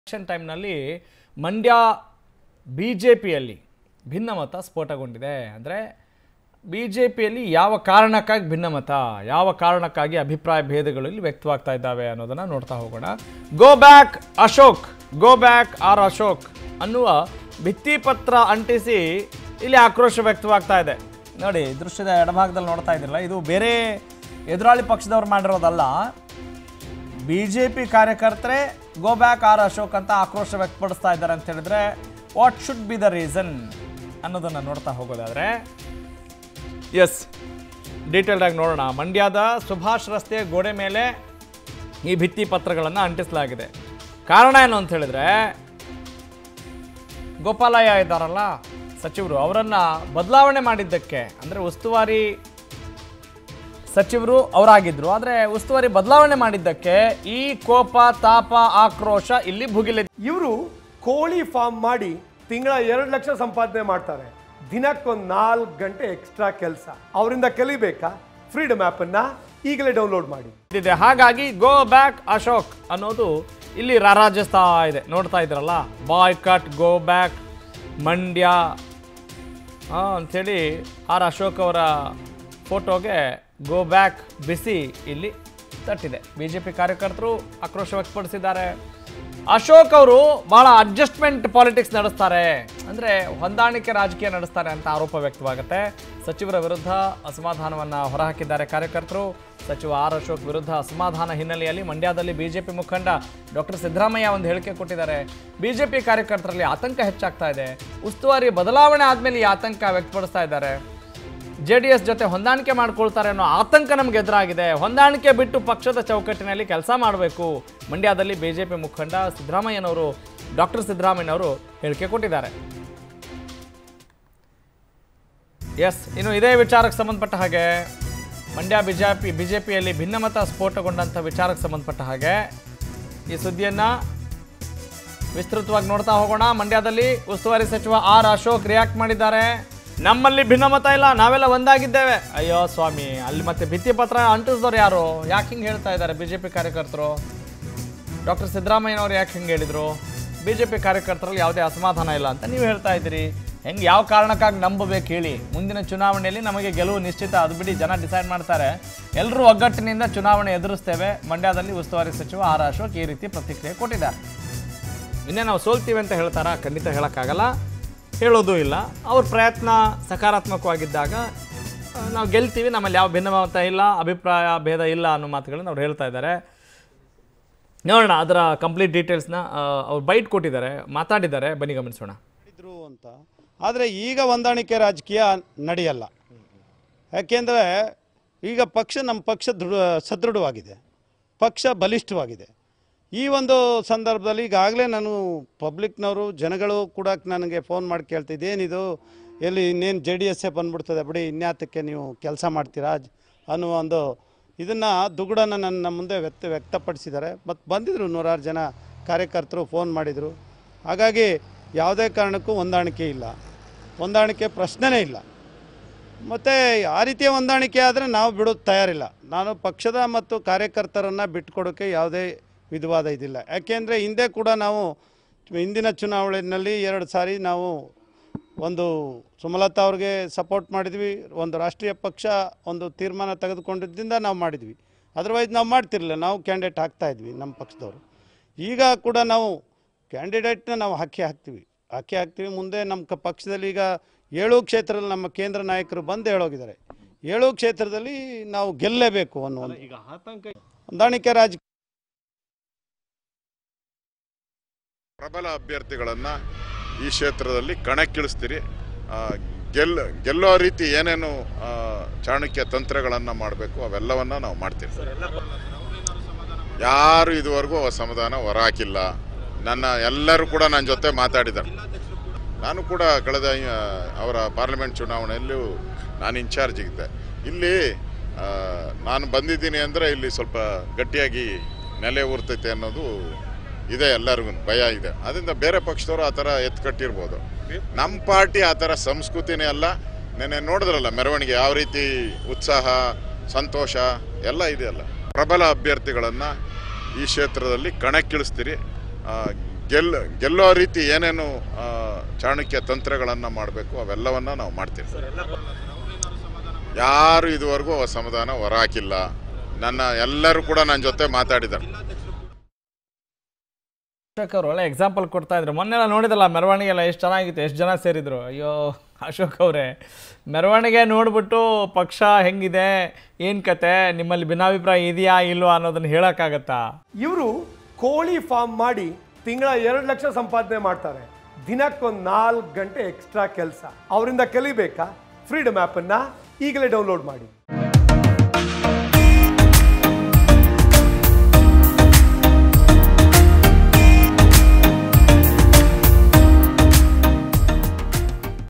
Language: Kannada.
ಎಲೆಕ್ಷನ್ ಟೈಮ್ನಲ್ಲಿ ಮಂಡ್ಯ ಬಿ ಜೆ ಪಿಯಲ್ಲಿ ಭಿನ್ನಮತ ಸ್ಫೋಟಗೊಂಡಿದೆ ಅಂದರೆ ಬಿ ಜೆ ಪಿಯಲ್ಲಿ ಯಾವ ಕಾರಣಕ್ಕಾಗಿ ಭಿನ್ನಮತ ಯಾವ ಕಾರಣಕ್ಕಾಗಿ ಅಭಿಪ್ರಾಯ ಭೇದಗಳು ಇಲ್ಲಿ ವ್ಯಕ್ತವಾಗ್ತಾ ಇದ್ದಾವೆ ಅನ್ನೋದನ್ನು ನೋಡ್ತಾ ಹೋಗೋಣ go back Ashok go back R Ashok ಅನ್ನುವ ಭಿತ್ತಿಪತ್ರ ಅಂಟಿಸಿ ಇಲ್ಲಿ ಆಕ್ರೋಶ ವ್ಯಕ್ತವಾಗ್ತಾ ಇದೆ ನೋಡಿ ದೃಶ್ಯದ ಎಡಭಾಗದಲ್ಲಿ ನೋಡ್ತಾ ಇದ್ದಿರಲ್ಲ ಇದು ಬೇರೆ ಎದುರಾಳಿ ಪಕ್ಷದವ್ರು ಮಾಡಿರೋದಲ್ಲ ಬಿ ಜೆ ಪಿ ಕಾರ್ಯಕರ್ತರೇ ಗೋ ಬ್ಯಾಕ್ ಆರ್ ಅಶೋಕ್ ಅಂತ ಆಕ್ರೋಶ ವ್ಯಕ್ತಪಡಿಸ್ತಾ ಇದ್ದಾರೆ ಅಂತ ಹೇಳಿದ್ರೆ what should be the reason ಅನ್ನೋದನ್ನು ನೋಡ್ತಾ ಹೋಗೋದಾದ್ರೆ ಎಸ್ ಡೀಟೇಲ್ಡಾಗಿ ನೋಡೋಣ ಮಂಡ್ಯದ ಸುಭಾಷ್ ರಸ್ತೆಯ ಗೋಡೆ ಮೇಲೆ ಈ ಭಿತ್ತಿ ಪತ್ರಗಳನ್ನು ಅಂಟಿಸಲಾಗಿದೆ ಕಾರಣ ಏನು ಅಂತ ಹೇಳಿದ್ರೆ ಗೋಪಾಲಯ್ಯ ಇದ್ದಾರಲ್ಲ ಸಚಿವರು ಅವರನ್ನು ಬದಲಾವಣೆ ಮಾಡಿದ್ದಕ್ಕೆ ಅಂದರೆ ಉಸ್ತುವಾರಿ ಸಚಿವರು ಅವರಾಗಿದ್ರು ಆದರೆ ಉಸ್ತುವಾರಿ ಬದಲಾವಣೆ ಮಾಡಿದ್ದಕ್ಕೆ ಈ ಕೋಪ ತಾಪ ಆಕ್ರೋಶ ಇಲ್ಲಿ ಭುಗಿಲಿದೆ ಇವರು ಕೋಳಿ ಫಾರ್ಮ್ ಮಾಡಿ ತಿಂಗಳ ಎರಡು ಲಕ್ಷ ಸಂಪಾದನೆ ಮಾಡ್ತಾರೆ ದಿನಕ್ಕೊಂದು ನಾಲ್ಕು ಗಂಟೆ ಎಕ್ಸ್ಟ್ರಾ ಕೆಲಸ ಅವರಿಂದ ಕಲಿಬೇಕಾ ಫ್ರೀಡಮ್ ಆ್ಯಪನ್ನ ಈಗಲೇ ಡೌನ್ಲೋಡ್ ಮಾಡಿ ಇದೆ ಹಾಗಾಗಿ ಗೋ ಬ್ಯಾಕ್ ಅಶೋಕ್ ಅನ್ನೋದು ಇಲ್ಲಿ ರಾರಾಜಿಸ್ತಾ ಇದೆ ನೋಡ್ತಾ ಇದ್ರಲ್ಲ boycott go back Mandya ಆ, ಅಂಥೇಳಿ ಆರ್ ಅಶೋಕ್ ಅವರ ಫೋಟೋಗೆ ಗೋ ಬ್ಯಾಕ್ ಬಿಸಿ ಇಲ್ಲಿ ತಟ್ಟಿದೆ ಬಿ ಜೆ ಪಿ ಕಾರ್ಯಕರ್ತರು ಆಕ್ರೋಶ ವ್ಯಕ್ತಪಡಿಸಿದ್ದಾರೆ ಅಶೋಕ್ ಅವರು ಬಹಳ ಅಡ್ಜಸ್ಟ್ಮೆಂಟ್ ಪಾಲಿಟಿಕ್ಸ್ ನಡೆಸ್ತಾರೆ ಅಂದರೆ ಹೊಂದಾಣಿಕೆ ರಾಜಕೀಯ ನಡೆಸ್ತಾರೆ ಅಂತ ಆರೋಪ ವ್ಯಕ್ತವಾಗುತ್ತೆ ಸಚಿವರ ವಿರುದ್ಧ ಅಸಮಾಧಾನವನ್ನು ಹೊರಹಾಕಿದ್ದಾರೆ ಕಾರ್ಯಕರ್ತರು ಸಚಿವ ಆರ್ ಅಶೋಕ್ ವಿರುದ್ಧ ಅಸಮಾಧಾನ ಹಿನ್ನೆಲೆಯಲ್ಲಿ ಮಂಡ್ಯದಲ್ಲಿ ಬಿಜೆಪಿ ಮುಖಂಡ ಡಾಕ್ಟರ್ ಸಿದ್ದರಾಮಯ್ಯ ಒಂದು ಹೇಳಿಕೆ ಕೊಟ್ಟಿದ್ದಾರೆ ಬಿಜೆಪಿ ಕಾರ್ಯಕರ್ತರಲ್ಲಿ ಆತಂಕ ಹೆಚ್ಚಾಗ್ತಾ ಇದೆ ಉಸ್ತುವಾರಿ ಬದಲಾವಣೆ ಆದಮೇಲೆ ಈ ಆತಂಕ ವ್ಯಕ್ತಪಡಿಸ್ತಾ ಇದ್ದಾರೆ ಜೆ ಡಿ ಎಸ್ ಜೊತೆ ಹೊಂದಾಣಿಕೆ ಮಾಡ್ಕೊಳ್ತಾರೆ ಅನ್ನೋ ಆತಂಕ ನಮ್ಗೆ ಎದುರಾಗಿದೆ ಹೊಂದಾಣಿಕೆ ಬಿಟ್ಟು ಪಕ್ಷದ ಚೌಕಟ್ಟಿನಲ್ಲಿ ಕೆಲಸ ಮಾಡಬೇಕು ಮಂಡ್ಯದಲ್ಲಿ ಬಿಜೆಪಿ ಮುಖಂಡ ಸಿದ್ದರಾಮಯ್ಯನವರು ಡಾಕ್ಟರ್ ಸಿದ್ದರಾಮಯ್ಯನವರು ಹೇಳಿಕೆ ಕೊಟ್ಟಿದ್ದಾರೆ ಎಸ್ ಇನ್ನು ಇದೇ ವಿಚಾರಕ್ಕೆ ಸಂಬಂಧಪಟ್ಟ ಹಾಗೆ ಮಂಡ್ಯ ಬಿಜೆಪಿ ಬಿಜೆಪಿಯಲ್ಲಿ ಭಿನ್ನಮತ ಸ್ಫೋಟಗೊಂಡಂಥ ವಿಚಾರಕ್ಕೆ ಸಂಬಂಧಪಟ್ಟ ಹಾಗೆ ಈ ಸುದ್ದಿಯನ್ನು ವಿಸ್ತೃತವಾಗಿ ನೋಡ್ತಾ ಹೋಗೋಣ ಮಂಡ್ಯದಲ್ಲಿ ಉಸ್ತುವಾರಿ ಸಚಿವ ಆರ್ ಅಶೋಕ್ ರಿಯಾಕ್ಟ್ ಮಾಡಿದ್ದಾರೆ ನಮ್ಮಲ್ಲಿ ಭಿನ್ನಮತ ಇಲ್ಲ ನಾವೆಲ್ಲ ಒಂದಾಗಿದ್ದೇವೆ ಅಯ್ಯೋ ಸ್ವಾಮಿ ಅಲ್ಲಿ ಮತ್ತೆ ಭಿತ್ತಿಪತ್ರ ಅಂಟಿಸಿದವ್ರು ಯಾರು ಯಾಕೆ ಹಿಂಗೆ ಹೇಳ್ತಾ ಇದ್ದಾರೆ ಬಿ ಜೆ ಪಿ ಕಾರ್ಯಕರ್ತರು ಡಾಕ್ಟರ್ ಸಿದ್ದರಾಮಯ್ಯನವ್ರು ಯಾಕೆ ಹಿಂಗೆ ಹೇಳಿದರು ಬಿ ಜೆ ಪಿ ಕಾರ್ಯಕರ್ತರಲ್ಲಿ ಯಾವುದೇ ಅಸಮಾಧಾನ ಇಲ್ಲ ಅಂತ ನೀವು ಹೇಳ್ತಾ ಇದ್ದೀರಿ ಹೆಂಗೆ ಯಾವ ಕಾರಣಕ್ಕಾಗಿ ನಂಬಬೇಕು ಹೇಳಿ ಮುಂದಿನ ಚುನಾವಣೆಯಲ್ಲಿ ನಮಗೆ ಗೆಲುವು ನಿಶ್ಚಿತ ಅದು ಬಿಡಿ ಜನ ಡಿಸೈಡ್ ಮಾಡ್ತಾರೆ ಎಲ್ಲರೂ ಒಗ್ಗಟ್ಟಿನಿಂದ ಚುನಾವಣೆ ಎದುರಿಸ್ತೇವೆ ಮಂಡ್ಯದಲ್ಲಿ ಉಸ್ತುವಾರಿ ಸಚಿವ ಆರ್ ಅಶೋಕ್ ಈ ರೀತಿ ಪ್ರತಿಕ್ರಿಯೆ ಕೊಟ್ಟಿದ್ದಾರೆ ಇನ್ನೇ ನಾವು ಸೋಲ್ತೀವಿ ಅಂತ ಹೇಳ್ತಾರಾ ಖಂಡಿತ ಹೇಳೋಕ್ಕಾಗಲ್ಲ ಹೇಳೋದು ಇಲ್ಲ ಅವ್ರ ಪ್ರಯತ್ನ ಸಕಾರಾತ್ಮಕವಾಗಿದ್ದಾಗ ಆ, ನಾವು ಗೆಲ್ತೀವಿ ನಮ್ಮಲ್ಲಿ ಯಾವ ಭಿನ್ನಮತ ಇಲ್ಲ ಅಭಿಪ್ರಾಯ ಭೇದ ಇಲ್ಲ ಅನ್ನೋ ಮಾತುಗಳನ್ನ ಅವ್ರು ಹೇಳ್ತಾ ಇದ್ದಾರೆ ನೋಡೋಣ ಅದರ ಕಂಪ್ಲೀಟ್ ಡೀಟೇಲ್ಸ್ನ ಅವ್ರು ಬೈಟ್ ಕೊಟ್ಟಿದ್ದಾರೆ ಮಾತಾಡಿದ್ದಾರೆ ಬನ್ನಿ ಗಮನಿಸೋಣ ಮಾಡಿದ್ರು ಅಂತ ಆದರೆ ಈಗ ಹೊಂದಾಣಿಕೆ ರಾಜಕೀಯ ನಡೆಯಲ್ಲ ಯಾಕೆಂದರೆ ಈಗ ಪಕ್ಷ ನಮ್ಮ ಪಕ್ಷ ದೃಢ ಸದೃಢವಾಗಿದೆ ಪಕ್ಷ ಬಲಿಷ್ಠವಾಗಿದೆ ಈ ಒಂದು ಸಂದರ್ಭದಲ್ಲಿ ಈಗಾಗಲೇ ನಾನು ಪಬ್ಲಿಕ್ನವರು ಜನಗಳು ಕೂಡ ನನಗೆ ಫೋನ್ ಮಾಡಿ ಕೇಳ್ತಿದ್ದೆ ಏನಿದು ಎಲ್ಲಿ ಇನ್ನೇನು ಜೆ ಡಿ ಎಸ್ಸೇ ಬಂದ್ಬಿಡ್ತದೆ ಬಿಡಿ ಇನ್ಯಾತಕ್ಕೆ ನೀವು ಕೆಲಸ ಮಾಡ್ತೀರಾ ಜ್- ಅನ್ನುವ ಒಂದು ಇದನ್ನು ದುಗುಡನ್ನು ನನ್ನ ಮುಂದೆ ವ್ಯಕ್ತ ವ್ಯಕ್ತಪಡಿಸಿದ್ದಾರೆ ಮತ್ತು ಬಂದಿದ್ದರು ನೂರಾರು ಜನ ಕಾರ್ಯಕರ್ತರು ಫೋನ್ ಮಾಡಿದರು ಹಾಗಾಗಿ ಯಾವುದೇ ಕಾರಣಕ್ಕೂ ಹೊಂದಾಣಿಕೆ ಇಲ್ಲ ಹೊಂದಾಣಿಕೆ ಪ್ರಶ್ನೆನೇ ಇಲ್ಲ ಮತ್ತು ಆ ರೀತಿಯ ಹೊಂದಾಣಿಕೆ ಆದರೆ ನಾವು ಬಿಡೋದು ತಯಾರಿಲ್ಲ ನಾನು ಪಕ್ಷದ ಮತ್ತು ಕಾರ್ಯಕರ್ತರನ್ನು ಬಿಟ್ಕೊಡೋಕ್ಕೆ ಯಾವುದೇ ವಿಧವಾದ ಇದಿಲ್ಲ ಯಾಕೆಂದರೆ ಹಿಂದೆ ಕೂಡ ನಾವು ಹಿಂದಿನ ಚುನಾವಣೆಯಲ್ಲಿ ಎರಡು ಸಾರಿ ನಾವು ಒಂದು ಸುಮಲತಾ ಅವ್ರಿಗೆ ಸಪೋರ್ಟ್ ಮಾಡಿದ್ವಿ ಒಂದು ರಾಷ್ಟ್ರೀಯ ಪಕ್ಷ ಒಂದು ತೀರ್ಮಾನ ತೆಗೆದುಕೊಂಡಿದ್ದರಿಂದ ನಾವು ಮಾಡಿದ್ವಿ ಅದರ್ವೈಸ್ ನಾವು ಮಾಡ್ತಿರಲಿಲ್ಲ ನಾವು ಕ್ಯಾಂಡಿಡೇಟ್ ಹಾಕ್ತಾ ಇದ್ವಿ ನಮ್ಮ ಪಕ್ಷದವರು ಈಗ ಕೂಡ ನಾವು ಕ್ಯಾಂಡಿಡೇಟ್ನ ನಾವು ಹಾಕಿ ಹಾಕ್ತೀವಿ ಹಾಕಿ ಹಾಕ್ತೀವಿ ಮುಂದೆ ನಮ್ಮ ಕ ಪಕ್ಷದಲ್ಲಿ ಈಗ ಏಳು ಕ್ಷೇತ್ರದಲ್ಲಿ ನಮ್ಮ ಕೇಂದ್ರ ನಾಯಕರು ಬಂದು ಹೇಳೋಗಿದ್ದಾರೆ ಏಳು ಕ್ಷೇತ್ರದಲ್ಲಿ ನಾವು ಗೆಲ್ಲಲೇಬೇಕು ಅನ್ನೋ ಒಂದು ಹೊಂದಾಣಿಕೆ ರಾಜ ಪ್ರಬಲ ಅಭ್ಯರ್ಥಿಗಳನ್ನ ಈ ಕ್ಷೇತ್ರದಲ್ಲಿ ಕಣಕ್ಕಿಳಿಸ್ತೀರಿ ಆ, ಗೆಲ್ ಗೆಲ್ಲೋ ರೀತಿ ಏನೇನು ಆ, ಚಾಣಕ್ಯ ತಂತ್ರಗಳನ್ನು ಮಾಡಬೇಕು ಅವೆಲ್ಲವನ್ನ ನಾವು ಮಾಡ್ತೀವಿ ಯಾರು ಇದುವರೆಗೂ ಅಸಮಾಧಾನ ಹೊರಹಾಕಿಲ್ಲ ನನ್ನ ಎಲ್ಲರೂ ಕೂಡ ನನ್ನ ಜೊತೆ ಮಾತಾಡಿದ್ದಾರೆ ನಾನು ಕೂಡ ಕಳೆದ ಆ, ಅವರ ಪಾರ್ಲಿಮೆಂಟ್ ಚುನಾವಣೆಯಲ್ಲೂ ನಾನು ಇನ್ಚಾರ್ಜ್ ಇದ್ದೆ ಇಲ್ಲಿ ಆ, ನಾನು ಬಂದಿದ್ದೀನಿ ಅಂದರೆ ಇಲ್ಲಿ ಸ್ವಲ್ಪ ಗಟ್ಟಿಯಾಗಿ ನೆಲೆ ಊರ್ತೈತೆ ಅನ್ನೋದು ಇದೆ ಎಲ್ಲರಿಗೂ ಭಯ ಇದೆ ಅದರಿಂದ ಬೇರೆ ಪಕ್ಷದವರು ಆ ಥರ ಎತ್ಕಟ್ಟಿರ್ಬೋದು ನಮ್ಮ ಪಾರ್ಟಿ ಆ ಥರ ಸಂಸ್ಕೃತಿನೇ ಅಲ್ಲ ನೆನ್ನೆ ನೋಡಿದ್ರಲ್ಲ ಮೆರವಣಿಗೆ ಯಾವ ರೀತಿ ಉತ್ಸಾಹ ಸಂತೋಷ ಎಲ್ಲ ಇದೆಯಲ್ಲ ಪ್ರಬಲ ಅಭ್ಯರ್ಥಿಗಳನ್ನು ಈ ಕ್ಷೇತ್ರದಲ್ಲಿ ಕಣಕ್ಕಿಳಿಸ್ತೀರಿ ಆ, ಗೆಲ್ ಗೆಲ್ಲೋ ರೀತಿ ಏನೇನು ಆ, ಚಾಣಕ್ಯ ತಂತ್ರಗಳನ್ನು ಮಾಡಬೇಕು ಅವೆಲ್ಲವನ್ನ ನಾವು ಮಾಡ್ತೀವಿ ಯಾರು ಇದುವರೆಗೂ ಅಸಮಾಧಾನ ಹೊರ ಹಾಕಿಲ್ಲ ನನ್ನ ಎಲ್ಲರೂ ಕೂಡ ನನ್ನ ಜೊತೆ ಮಾತಾಡಿದ್ದಾರೆ ಅಶೋಕ್ ಅವರು ಒಳ್ಳೆ ಎಕ್ಸಾಂಪಲ್ ಕೊಡ್ತಾ ಇದ್ರು ಮೊನ್ನೆಲ್ಲ ನೋಡಿದಲ್ಲ ಮೆರವಣಿಗೆ ಎಲ್ಲ ಎಷ್ಟು ಚೆನ್ನಾಗಿತ್ತು ಎಷ್ಟು ಜನ ಸೇರಿದ್ರು ಅಯ್ಯೋ ಅಶೋಕ್ ಅವರೇ ಮೆರವಣಿಗೆ ನೋಡ್ಬಿಟ್ಟು ಪಕ್ಷ ಹೆಂಗಿದೆ ಏನು ಕತೆ ನಿಮ್ಮಲ್ಲಿ ಭಿನ್ನಾಭಿಪ್ರಾಯ ಇದೆಯಾ ಇಲ್ವಾ ಅನ್ನೋದನ್ನ ಹೇಳೋಕ್ಕಾಗತ್ತಾ ಇವರು ಕೋಳಿ ಫಾರ್ಮ್ ಮಾಡಿ ತಿಂಗಳ ಎರಡು ಲಕ್ಷ ಸಂಪಾದನೆ ಮಾಡ್ತಾರೆ ದಿನಕ್ಕೊಂದು ನಾಲ್ಕು ಗಂಟೆ ಎಕ್ಸ್ಟ್ರಾ ಕೆಲಸ ಅವರಿಂದ ಕಲಿಬೇಕಾ ಫ್ರೀಡಮ್ ಆ್ಯಪನ್ನು ಈಗಲೇ ಡೌನ್ಲೋಡ್ ಮಾಡಿ